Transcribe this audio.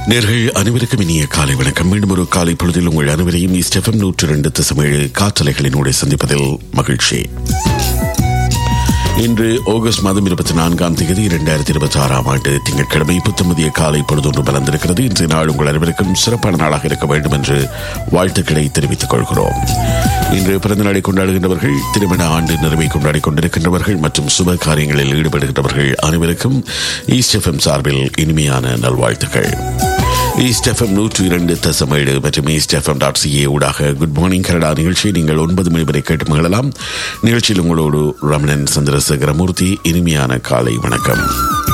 நேர்கள் அனைவருக்கும் இனிய காலை வணக்கம் மீண்டும் ஒரு காலை பொழுதில் உங்கள் அனைவரையும் ஸ்டெஃபம் நூற்று ரெண்டு தசமேழு காற்றலைகளினூടെ சந்திப்பதில் மகிழ்ச்சி இன்று ஆகஸ்ட் மாதம் இருபத்தி நான்காம் தேதி இரண்டாயிரத்தி இருபத்தி ஆறாம் ஆண்டு திங்கட்கிழமை புத்தமதிய காலை பொழுதொன்று மலர்ந்திருக்கிறது இன்றைய நாள் உங்கள் அனைவருக்கும் சிறப்பான நாளாக இருக்க வேண்டும் என்று வாழ்த்துக்களை தெரிவித்துக் கொள்கிறோம் இன்று பிறந்த நாளை கொண்டாடுகின்றவர்கள் திருமண ஆண்டு நிறைவை கொண்டாடி கொண்டிருக்கின்றவர்கள் மற்றும் சுப காரியங்களில் ஈடுபடுகின்றவர்கள் அனைவருக்கும் ஈஸ்ட் எஃப்எம் சார்பில் இனிமையான நல்வாழ்த்துக்கள் ஈஸ்ட் எஃப்எம் நூற்று இரண்டு தசமேழு மற்றும் ஈஸ்ட் எஃப்எம் டாட் சிஏ ஊடாக குட் மார்னிங் கனடா நிகழ்ச்சியை நீங்கள் ஒன்பது மணி வரை கேட்டு மகிழலாம் நிகழ்ச்சியில் உங்களோடு ரமணன் சந்திரசேகரமூர்த்தி இனிமையான காலை வணக்கம்